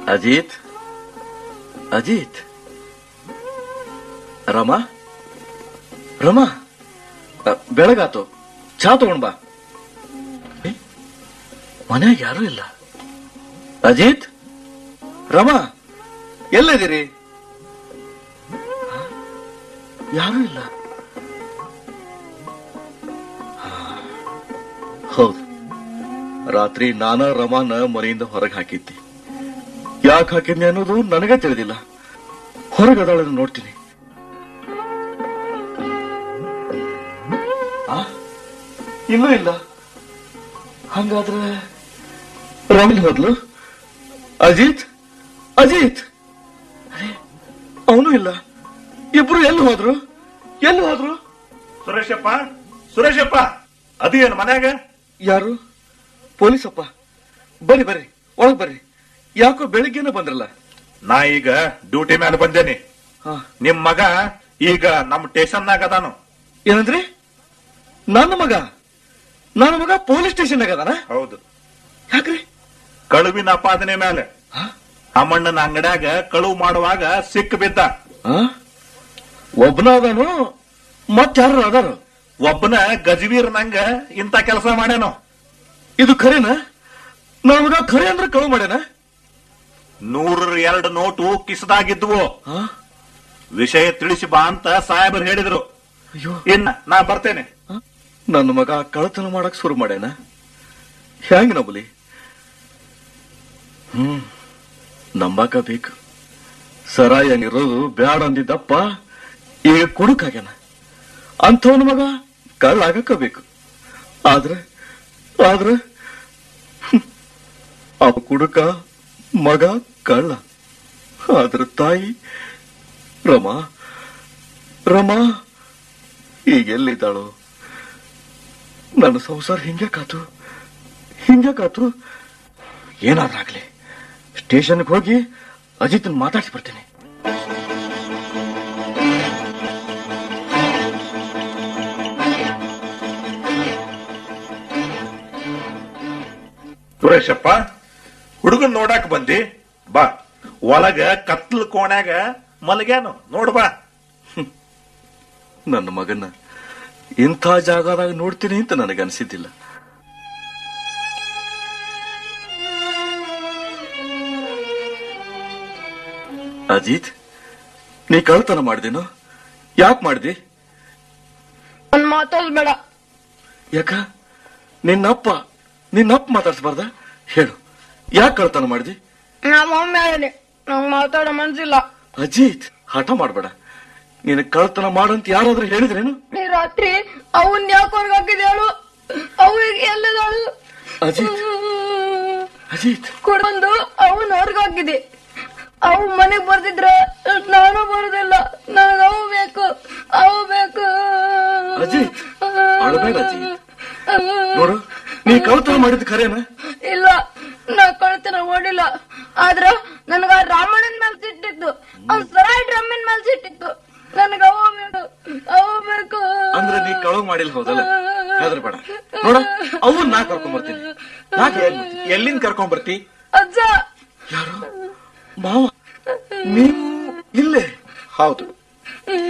ಅಜಿತ್ ಅಜಿತ್ ರಮ ರಮ ಅ, ಬೆಳಗಾತು ಚಾ ತಗೊಂಡ್ ಬಾ ಏ, ಮನ್ಯಾಗ ಯಾರು ಇಲ್ಲ ಅಜಿತ್ ರಮ ಎಲ್ಲಿದ್ದೀರಿ ಹ? ಯಾರು ಇಲ್ಲ ಹ. ಹೌದು ರಾತ್ರಿ ನಾನ ರಮಾನ ಮನೆಯಿಂದ ಹೊರಗೆ ಹಾಕಿದ್ದೆ ಯಾಕೆ ಹಾಕಿದ್ನಿ ಅನ್ನೋದು ನನಗೆ ತಿಳಿದಿಲ್ಲ ಹೊರಗದಾಳನ್ನು ನೋಡ್ತೀನಿ ಆ? ಇನ್ನೂ ಇಲ್ಲ ಹಂಗಾದ್ರೆ ರಮಿಲ್ ಹೋದ್ಲು ಅಜಿತ್ ಅಜಿತ್ ಅರೆ ಅವನು ಇಲ್ಲ ಇಬ್ರು ಎಲ್ಲಿ ಹೋದ್ರು ಎಲ್ಲಿ ಹೋದ್ರು ಸುರೇಶಪ್ಪ ಸುರೇಶಪ್ಪ ಅದೇನು ಮನ್ಯಾಗ ಯಾರು ಪೊಲೀಸಪ್ಪ ಬರ್ರಿ ಬರ್ರಿ ಒಳಗ್ ಬರ್ರಿ ಯಾಕೋ ಬೆಳಿಗ್ಗೆನೆ ಬಂದ್ರಲ್ಲ ನಾ ಈಗ ಡ್ಯೂಟಿ ಮೇಲೆ ಬಂದೇನಿ ಹಾ ನಿಮ್ ಮಗ ಈಗ ನಮ್ ಸ್ಟೇಷನ್ನಾಗ ಅದಾನು ಏನಂದ್ರಿ ನನ್ನ ಮಗ ನನ್ನ ಮಗ ಪೊಲೀಸ್ ಸ್ಟೇಷನ್ ಅದಾನ ಹೌದು ಯಾಕ್ರಿ ಕಳುವಿನ ಅಪಾದನೆ ಮೇಲೆ ಹಾ? ಅಮ್ಮಣ್ಣನ ಅಂಗಡ್ಯಾಗ ಕಳುವು ಮಾಡುವಾಗ ಸಿಕ್ಕ ಬಿದ್ದ ಆ? ಒಬ್ನ ಅದಾನು ಮತ್ತಾರು ಅದಾರು ಒಬ್ಬನ ಗಜವೀರ್ ನಂಗ ಇಂತ ಕೆಲಸ ಮಾಡ್ಯಾನು ಇದು ಖರೇನಾ ನನ್ನ ಮಗ ಖರೆ ಅಂದ್ರೆ ಕಳು ಮಾಡ್ಯಾನ ನೂರ ಎರಡು ನೋಟು ಕಿಸದಾಗಿದ್ವು ಆ? ವಿಷಯ ತಿಳಿಸಿ ಬಾ ಅಂತ ಸಾಹೇಬರು ಹೇಳಿದ್ರು ಅಯ್ಯೋ ಇನ್ನ ನಾ ಬರ್ತೇನೆ ಆ? ನನ್ನ ಮಗ ಕಳತನ ಮಾಡಕ್ ಶುರು ಮಾಡ್ಯಾನ ಹ್ಯಾಂಗ ನಂಬಲಿ ಹ್ಮ್ ನಂಬಾಕ ಬೇಕು ಸರಾಯಂಗಿರೋದು ಬ್ಯಾಡ ಅಂದಿದ್ದಪ್ಪ ಈಗ ಕುಡುಕಾಗ್ಯಾನ ಅಂಥವನ ಮಗ ಕಳ್ಳಾಗಕ್ಕ ಬೇಕು ಆದ್ರೆ ಆದ್ರೆ ಹ್ಮ್, ಅವ ಕುಡುಕ ಮಗ ಕಳ್ಳ ಆದ್ರ ತಾಯಿ ರಮಾ ರಮಾ ಈಗೆಲ್ಲಿದ್ದಾಳು ನನ್ನ ಸಂಸಾರ ಹಿಂಗೆ ಕಾತು ಹಿಂಗೆ ಕಾತು ಏನಾದ್ರಾಗ್ಲಿ ಸ್ಟೇಷನ್ಗೆ ಹೋಗಿ ಅಜಿತ್ನ ಮಾತಾಡ್ಸಿ ಬರ್ತೀನಿ ಸುರೇಶಪ್ಪ ಹುಡುಗನ್ ನೋಡಾಕ್ ಬಂದಿ ಬಾ ಒಳಗ ಕತ್ಲ ಕೋಣ್ಯಾಗ ಮಲಗ್ಯಾನು ನೋಡ್ ಬಾ ನನ್ನ ಮಗನ್ನ ಇಂಥ ಜಾಗದಾಗ ನೋಡ್ತೀನಿ ಅಂತ ನನಗೆ ಅನಿಸಿದ್ದಿಲ್ಲ ಅಜಿತ್ ನೀ ಕಳ್ತನ ಮಾಡ್ದೇನು ಯಾಕೆ ಮಾಡ್ದಿ ನನ್ ಮಾತಾಡ್ಬೇಡ ಯಾಕ ನಿನ್ನಪ್ಪ ನಿನ್ನಪ್ಪ ಮಾತಾಡ್ಸ್ಬಾರ್ದ ಹೇಳು ಯಾಕೆ ಕಳ್ತನ ಮಾಡ್ದಿ ನಮ್ಮ ಒಮ್ಮೆ ಹೇಳಿ ನಂಗ್ ಮಾತಾಡೋ ಮನ್ಸಿಲ್ಲ ಅಜಿತ್ ಹಠ ಮಾಡ್ಬೇಡ ನೀನು ಕಳ್ತನ ಮಾಡಂತ ಯಾರಾದ್ರೂ ಹೇಳಿದ್ರೇನು ಈ ರಾತ್ರಿ ಅವನ್ ಯಾಕೆ ಹೊರ್ಗಾಕಿದೆ ಹೇಳು ಅವಿಗೆ ಎಲ್ಲಿದಾಳು ಅಜಿತ್ ಅಜಿತ್ ಕುಡ್ದು ಅವನ್ ಹೊರ್ಗಾಕಿದೆ ಅವು ಮನೆಗ್ ಬರ್ತಿದ್ರ ನಾನು ಬರುದಿಲ್ಲ ನನಗ ಅವು ಬೇಕು ಅವು ಬೇಕು ಅಜಿತ್, ಅಳ್ಬೇಡ ಅಜಿತ್. ನೋಡು ನೀ ಕಳ್ತನ ಮಾಡಿದ್ ಖರೇನಾ ಇಲ್ಲ ನಾ ಕಳ್ತನ ಓಡಿಲ್ಲ ಆದ್ರ ನನಗ ರಾಮಣ್ಣನ್ ಮೇಲೆ ಸಿಟ್ಟಿತ್ತು ಅವ್ನ್ ಸರಾಯ್ ಡ್ರಮ್ಮಿನ ಮೇಲೆ ಸಿಟ್ಟಿತ್ತು ನನಗ ಅವ ಬೇಕು ಅವ ಬೇಕು ಅಂದ್ರೆ ನೀ ಕಳವು ಮಾಡಿಲ್ಲ ಹೌದಲ್ಲ ಹೆದರ್ಬೇಡ ನೋಡ ಅವನ್ ನಾ ಕರ್ಕೊಂಡ್ ಬರ್ತೀನಿ ನಾ ಕರ್ಕೊಂಡ್ ಬರ್ತೀನಿ. ಎಲ್ಲಿಂದ ಕರ್ಕೊಂಡ್ ಬರ್ತಿ ಅಜ್ಜ ಯಾರು ಮಾವ ನೀವು ಇಲ್ಲೇ ಹೌದು